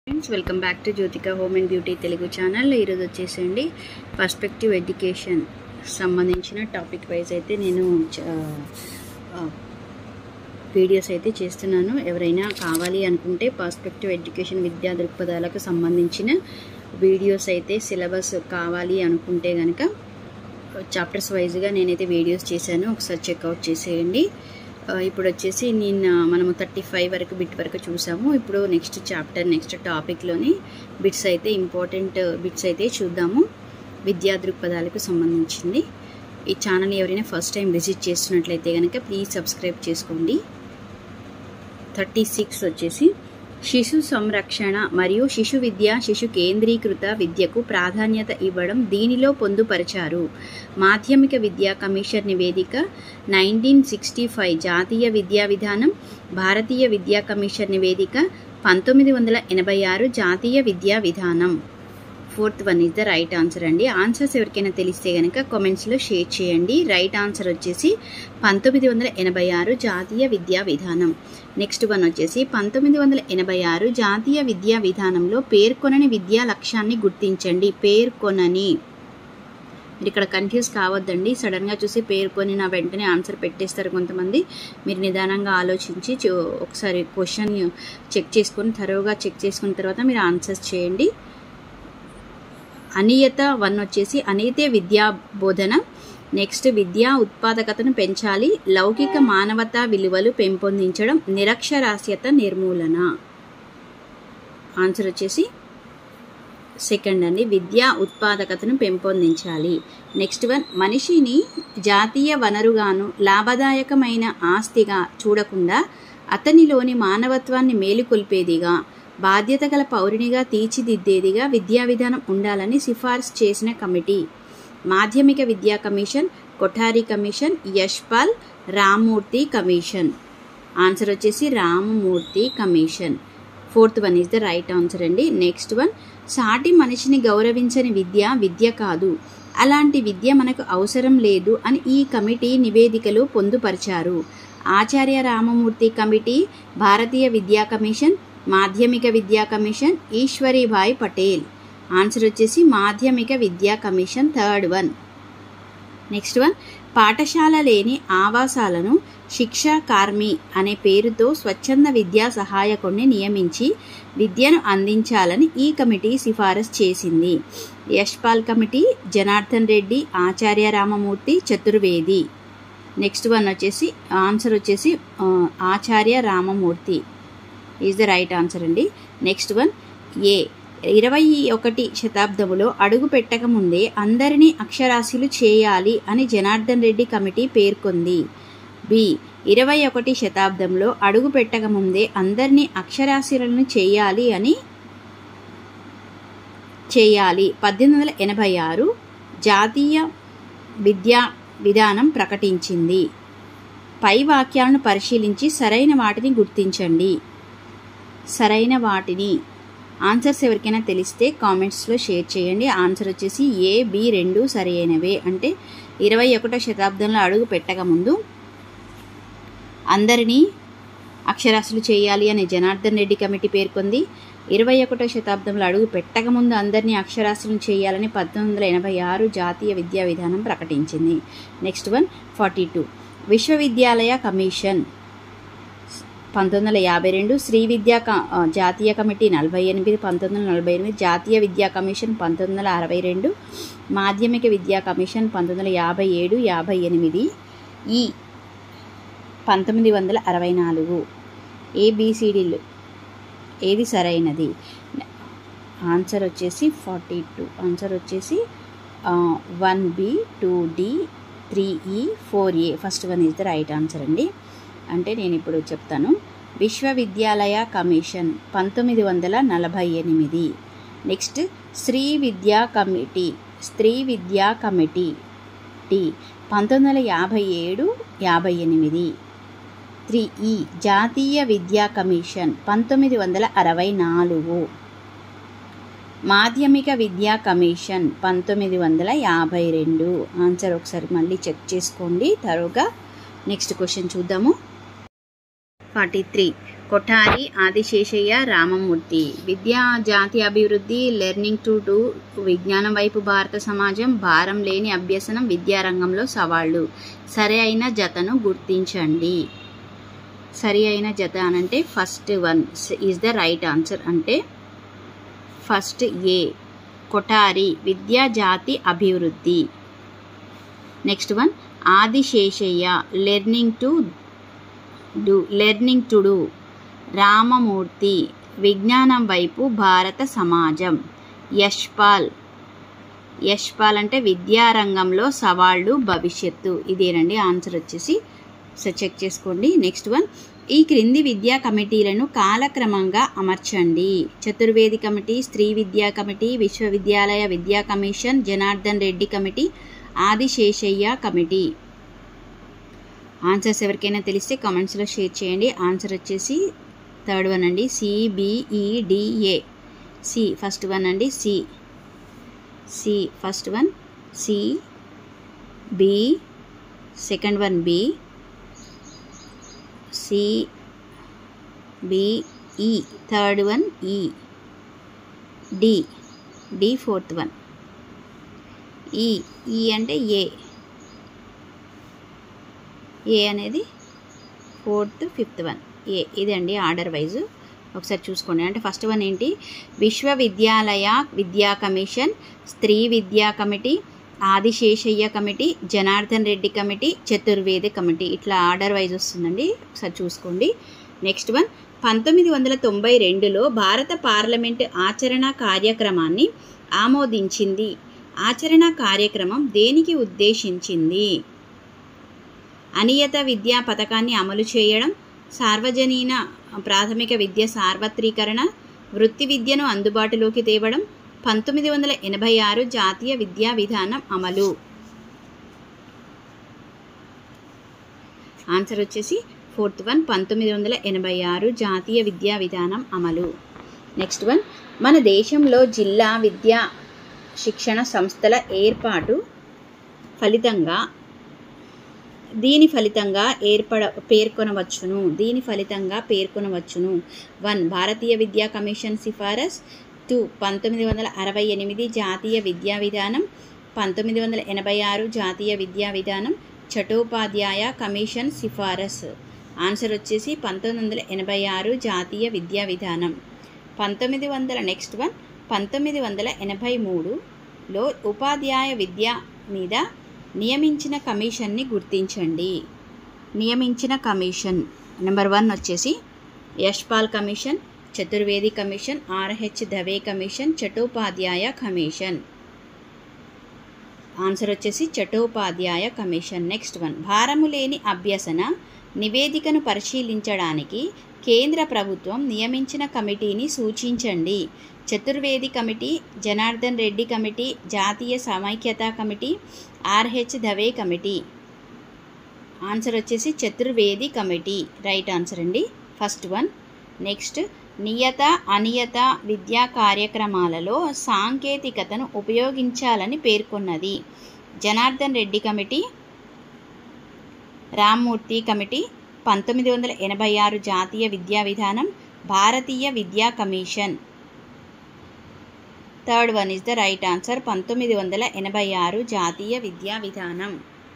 friends welcome back to Jyothika home and beauty Telugu channel ఈరోజు వచ్చేసండి perspective education సంబంధించిన topic wise అయితే నేను చ- ఆ, వీడియోస్ అయితే చేస్తున్నాను ఎవరైనా కావాలి అనుకుంటే పర్స్పెక్టివ్ ఎడ్యుకేషన్ విద్యా దృక్పథాలకు సంబంధించిన వీడియోస్ అయితే సిలబస్ కావాలి అనుకుంటే కనుక చాప్టర్స్ వైజ్గా నేనైతే వీడియోస్ చేశాను ఒకసారి చెక్అవుట్ చేసేయండి ఆ, ఇప్పుడు వచ్చేసి నిన్న మనము థర్టీ ఫైవ్ వరకు బిట్ వరకు చూసాము ఇప్పుడు నెక్స్ట్ చాప్టర్ నెక్స్ట్ టాపిక్లోని బిట్స్ అయితే ఇంపార్టెంట్ బిట్స్ అయితే చూద్దాము విద్యా దృక్పథాలకు సంబంధించింది ఈ ఛానల్ ఎవరైనా ఫస్ట్ టైం విజిట్ చేస్తున్నట్లయితే కనుక ప్లీజ్ సబ్స్క్రైబ్ చేసుకోండి థర్టీ సిక్స్ వచ్చేసి శిశు సంరక్షణ మరియు శిశు విద్య శిశు కేంద్రీకృత విద్యకు ప్రాధాన్యత ఇవ్వడం దీనిలో పొందుపరిచారు మాధ్యమిక విద్యా కమిషన్ నివేదిక నైన్టీన్ సిక్స్టీ ఫైవ్ జాతీయ విద్యా విధానం భారతీయ విద్యా కమిషన్ నివేదిక పంతొమ్మిది వందల ఎనభై ఆరు జాతీయ విద్యా విధానం fourth one is the right answer అండి ఆన్సర్స్ ఎవరికైనా తెలిస్తే కనుక కామెంట్స్లో షేర్ చేయండి రైట్ ఆన్సర్ వచ్చేసి పంతొమ్మిది వందల ఎనభై ఆరు జాతీయ విద్యా విధానం నెక్స్ట్ వన్ వచ్చేసి పంతొమ్మిది వందల ఎనభై ఆరు జాతీయ విద్యా విధానంలో పేర్కొనని విద్యా లక్ష్యాన్ని గుర్తించండి పేర్కొనని మీరు ఇక్కడ కన్ఫ్యూజ్ కావద్దండి సడన్గా చూసి పేర్కొని నా వెంటనే ఆన్సర్ పెట్టేస్తారు కొంతమంది మీరు నిదానంగా ఆలోచించి చూ- ఒకసారి క్వశ్చన్ చెక్ చేసుకొని థరోగా చెక్ చేసుకున్న తర్వాత మీరు ఆన్సర్స్ చేయండి అనియత వన్ వచ్చేసి అనితే విద్యా బోధన నెక్స్ట్ విద్యా ఉత్పాదకతను పెంచాలి లౌకిక మానవతా విలువలు పెంపొందించడం నిరక్షరాస్యత నిర్మూలన ఆన్సర్ వచ్చేసి సెకండ్ అండి విద్యా ఉత్పాదకతను పెంపొందించాలి నెక్స్ట్ వన్ మనిషిని జాతీయ వనరుగాను లాభదాయకమైన ఆస్తిగా చూడకుండా అతనిలోని మానవత్వాన్ని మేలుకొల్పేదిగా బాధ్యత గల పౌరునిగా తీర్చిదిద్దేదిగా విద్యా విధానం ఉండాలని సిఫార్సు చేసిన కమిటీ మాధ్యమిక విద్యా commission Kothari commission Yashpal Rammurthy commission answer వచ్చేసి Ramamurthy commission fourth one is the right answer అండి నెక్స్ట్ వన్ సాటి మనిషిని గౌరవించని విద్య విద్య కాదు అలాంటి విద్య మనకు అవసరం లేదు అని ఈ కమిటీ నివేదికలో పొందుపరిచారు ఆచార్య రామమూర్తి కమిటీ భారతీయ విద్యా కమిషన్ మాధ్యమిక విద్యా కమిషన్ ఈశ్వరీభాయ్ పటేల్ ఆన్సర్ వచ్చేసి మాధ్యమిక విద్యా commission third one next one పాఠశాల లేని ఆవాసాలను శిక్షా కార్మి అనే పేరుతో స్వచ్ఛంద విద్యా సహాయకుడిని నియమించి విద్యను అందించాలని ఈ కమిటీ సిఫారసు చేసింది Yashpal committee Janardhan Reddy Acharya Ramamurthy Chaturvedi next one వచ్చేసి ఆన్సర్ వచ్చేసి ఆ, Acharya Ramamurthy is the right answer అండి నెక్స్ట్ వన్ ఏ ఇరవై ఒకటి శతాబ్దములో అడుగు పెట్టకముందే అందరినీ అక్షరాస్యులు చేయాలి అని జనార్దన్ రెడ్డి కమిటీ పేర్కొంది బి ఇరవై ఒకటి శతాబ్దంలో అడుగు పెట్టకముందే అందరినీ అక్షరాస్యులను చేయాలి అని చేయాలి పద్దెనిమిది వందల ఎనభై ఆరు జాతీయ విద్యా విధానం ప్రకటించింది పై వాక్యాలను పరిశీలించి సరైన వాటిని గుర్తించండి సరైన వాటిని ఆన్సర్స్ ఎవరికైనా తెలిస్తే కామెంట్స్లో షేర్ చేయండి ఆన్సర్ వచ్చేసి ఏ బి రెండు సరైనవే అంటే ఇరవై ఒకటో శతాబ్దంలో అడుగు పెట్టకముందు అందరినీ అక్షరాస్యులు చేయాలి అని జనార్దన్ రెడ్డి కమిటీ పేర్కొంది ఇరవై ఒకటో శతాబ్దంలో అడుగు పెట్టకముందు అందరినీ అక్షరాస్యులను చేయాలని పంతొమ్మిది వందల ఎనభై ఆరు జాతీయ విద్యా విధానం ప్రకటించింది నెక్స్ట్ వన్ ఫార్టీ టూ విశ్వవిద్యాలయ కమిషన్ పంతొమ్మిది వందల యాభై రెండు శ్రీ విద్యా క- ఆ, జాతీయ కమిటీ నలభై ఎనిమిది పంతొమ్మిది వందల నలభై ఎనిమిది జాతీయ విద్యా కమిషన్ పంతొమ్మిది వందల అరవై రెండు మాధ్యమిక విద్యా కమిషన్ పంతొమ్మిది వందల యాభై ఏడు యాభై ఎనిమిది ఈ పంతొమ్మిది వందల అరవై నాలుగు ఏబిసిడీలు ఏది సరైనది ఆన్సర్ వచ్చేసి ఫార్టీ టూ ఆన్సర్ వచ్చేసి one B two D three E four A first one is the right answer అండి అంటే నేను ఇప్పుడు చెప్తాను విశ్వవిద్యాలయ కమిషన్ పంతొమ్మిది వందల నలభై ఎనిమిది నెక్స్ట్ శ్రీ విద్యా కమిటీ స్త్రీ విద్యా కమిటీ టి పంతొమ్మిది వందల యాభై ఏడు యాభై ఎనిమిది త్రీ ఈ జాతీయ విద్యా కమిషన్ పంతొమ్మిది వందల అరవై నాలుగు మాధ్యమిక విద్యా కమిషన్ పంతొమ్మిది వందల యాభై రెండు ఆన్సర్ ఒకసారి మళ్ళీ చెక్ చేసుకోండి తరువుగా నెక్స్ట్ క్వశ్చన్ చూద్దాము ఫార్టీ త్రీ కొఠారి ఆదిశేషయ్య రామమూర్తి విద్యా జాతి అభివృద్ధి లెర్నింగ్ టు డూ విజ్ఞానం వైపు భారత సమాజం భారం లేని అభ్యసనం విద్యారంగంలో సవాళ్ళు సరి అయిన జతను గుర్తించండి సరి అయిన జత అనంటే first one is the right answer అంటే ఫస్ట్ ఏ కొఠారి విద్యా జాతి అభివృద్ధి next one Adiseshaiah learning to do learning to do Ramamurthy విజ్ఞానం వైపు భారత సమాజం యశ్పాల్ యశ్పాల్ అంటే విద్యారంగంలో సవాళ్ళు భవిష్యత్తు ఇదేనండి ఆన్సర్ వచ్చేసి సో చెక్ చేసుకోండి నెక్స్ట్ వన్ ఈ క్రింది విద్యా కమిటీలను కాలక్రమంగా అమర్చండి చతుర్వేది కమిటీ స్త్రీ విద్యా కమిటీ విశ్వవిద్యాలయ విద్యా commission Janardhan Reddy committee Adiseshaiah committee answers ఎవరికైనా తెలిస్తే కామెంట్స్లో షేర్ చేయండి ఆన్సర్ వచ్చేసి థర్డ్ వన్ అండి సిబిఈడిఏ సి ఫస్ట్ వన్ అండి C C first one C B second one B C B E third one E D D fourth one E E అంటే ఏ ఏ అనేది fourth fifth one ఏ ఇదండి order wise ఒకసారి చూసుకోండి అంటే first one ఏంటి విశ్వవిద్యాలయ విద్యా కమిషన్ స్త్రీ విద్యా committee Adiseshaiah committee Janardhan Reddy committee Chaturvedi committee ఇట్లా ఆర్డర్ వైజ్ వస్తుందండి ఒకసారి చూసుకోండి నెక్స్ట్ వన్ పంతొమ్మిది వందల తొంభై రెండులో భారత పార్లమెంట్ ఆచరణ కార్యక్రమాన్ని ఆమోదించింది ఆచరణ కార్యక్రమం దేనికి ఉద్దేశించింది అనియత విద్యా పథకాన్ని అమలు చేయడం సార్వజనీన ప్రాథమిక విద్య సార్వత్రీకరణ వృత్తి విద్యను అందుబాటులోకి తేవడం పంతొమ్మిది వందల ఎనభై ఆరు జాతీయ విద్యా విధానం అమలు ఆన్సర్ వచ్చేసి ఫోర్త్ వన్ పంతొమ్మిది వందల ఎనభై ఆరు జాతీయ విద్యా విధానం అమలు నెక్స్ట్ వన్ మన దేశంలో జిల్లా విద్యా శిక్షణ సంస్థల ఏర్పాటు ఫలితంగా దీని ఫలితంగా ఏర్పడ పేర్కొనవచ్చును దీని ఫలితంగా పేర్కొనవచ్చును వన్ భారతీయ విద్యా కమిషన్ సిఫారస్ టూ పంతొమ్మిది వందల అరవై ఎనిమిది జాతీయ విద్యా విధానం పంతొమ్మిది వందల ఎనభై ఆరు జాతీయ విద్యా విధానం చటోపాధ్యాయ కమిషన్ సిఫారస్ ఆన్సర్ వచ్చేసి పంతొమ్మిది వందల ఎనభై ఆరు జాతీయ విద్యా విధానం పంతొమ్మిది వందల నెక్స్ట్ వన్ పంతొమ్మిది వందల ఎనభై మూడులో ఉపాధ్యాయ విద్య మీద నియమించిన కమిషన్ని గుర్తించండి నియమించిన కమిషన్ నెంబర్ వన్ వచ్చేసి Yashpal commission Chaturvedi commission R H Dave commission Chattopadhyaya commission answer వచ్చేసి చటోపాధ్యాయ కమిషన్ నెక్స్ట్ వన్ భారము లేని అభ్యసన నివేదికను పరిశీలించడానికి కేంద్ర ప్రభుత్వం నియమించిన కమిటీని సూచించండి చతుర్వేది కమిటీ జనార్దన్ రెడ్డి కమిటీ జాతీయ సమైక్యతా committee R H Dave committee answer వచ్చేసి చతుర్వేది కమిటీ రైట్ ఆన్సర్ అండి ఫస్ట్ వన్ నెక్స్ట్ నియత అనియత విద్యా కార్యక్రమాలలో సాంకేతికతను ఉపయోగించాలని పేర్కొన్నది జనార్దన్ రెడ్డి కమిటీ రామ్మూర్తి కమిటీ పంతొమ్మిది వందల ఎనభై ఆరు జాతీయ విద్యా విధానం భారతీయ విద్యా commission third one is the right answer పంతొమ్మిది వందల ఎనభై ఆరు జాతీయ విద్యా విధానం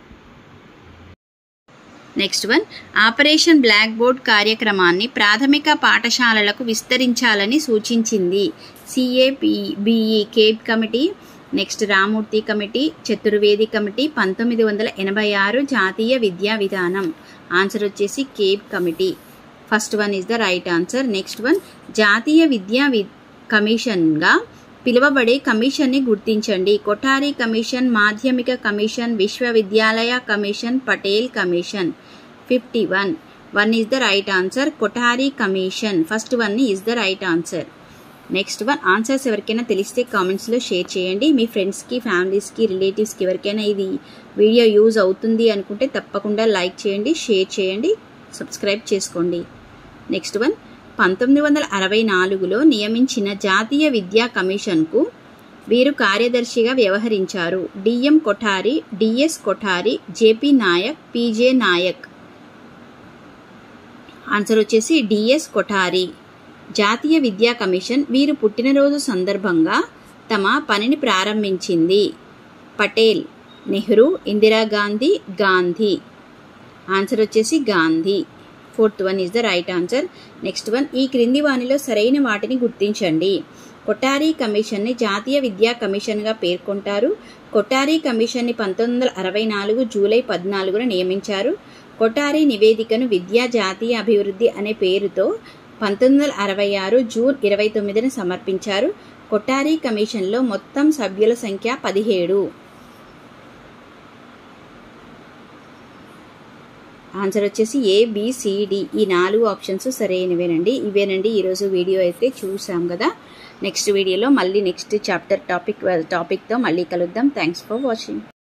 next one operation blackboard కార్యక్రమాన్ని ప్రాథమిక పాఠశాలలకు విస్తరించాలని సూచించింది CAP B E CABE committee next Ramurthy committee Chaturvedi committee పంతొమ్మిది వందల ఎనభై ఆరు జాతీయ విద్యా విధానం ఆన్సర్ వచ్చేసి CABE committee first one is the right answer next one జాతీయ విద్యా వి కమిషన్గా పిలువబడే కమిషన్ని గుర్తించండి కొఠారి కమిషన్ మాధ్యమిక కమిషన్ విశ్వవిద్యాలయ commission Patel commission fifty one one is the right answer Kothari commission first one is the right answer next one answers ఎవరికైనా తెలిస్తే కామెంట్స్లో షేర్ చేయండి మీ ఫ్రెండ్స్కి ఫ్యామిలీస్కి రిలేటివ్స్కి ఎవరికైనా ఇది వీడియో యూజ్ అవుతుంది అనుకుంటే తప్పకుండా లైక్ చేయండి షేర్ చేయండి సబ్స్క్రైబ్ చేసుకోండి నెక్స్ట్ వన్ పంతొమ్మిది వందల అరవై నాలుగులో నియమించిన జాతీయ విద్యా కమిషన్కు వీరు కార్యదర్శిగా వ్యవహరించారు D M Kothari D S Kothari J P Nayak P J Nayak answer వచ్చేసి డిఎస్ కొఠారి జాతీయ విద్యా కమిషన్ వీరు పుట్టినరోజు సందర్భంగా తమ పనిని ప్రారంభించింది పటేల్ నెహ్రూ ఇందిరాగాంధీ గాంధీ ఆన్సర్ వచ్చేసి Gandhi fourth one is the right answer next one ఈ క్రింది వానిలో సరైన వాటిని గుర్తించండి కొటారీ కమిషన్ని జాతీయ విద్యా కమిషన్గా పేర్కొంటారు కొటారీ కమిషన్ని పంతొమ్మిది వందల అరవై నాలుగు జూలై పద్నాలుగున నియమించారు కొటారీ నివేదికను విద్యా జాతీయ అభివృద్ధి అనే పేరుతో పంతొమ్మిది వందల అరవై ఆరు జూన్ ఇరవై తొమ్మిదిన సమర్పించారు కొటారీ కమిషన్లో మొత్తం సభ్యుల సంఖ్య పదిహేడు ఆన్సర్ వచ్చేసి ఏబిసిడి ఈ నాలుగు ఆప్షన్స్ సరైనవేనండి ఇవేనండి ఈరోజు వీడియో అయితే చూసాం కదా నెక్స్ట్ వీడియోలో మళ్ళీ నెక్స్ట్ చాప్టర్ టాపిక్ టాపిక్తో మళ్ళీ కలుద్దాం థ్యాంక్స్ ఫర్ వాచింగ్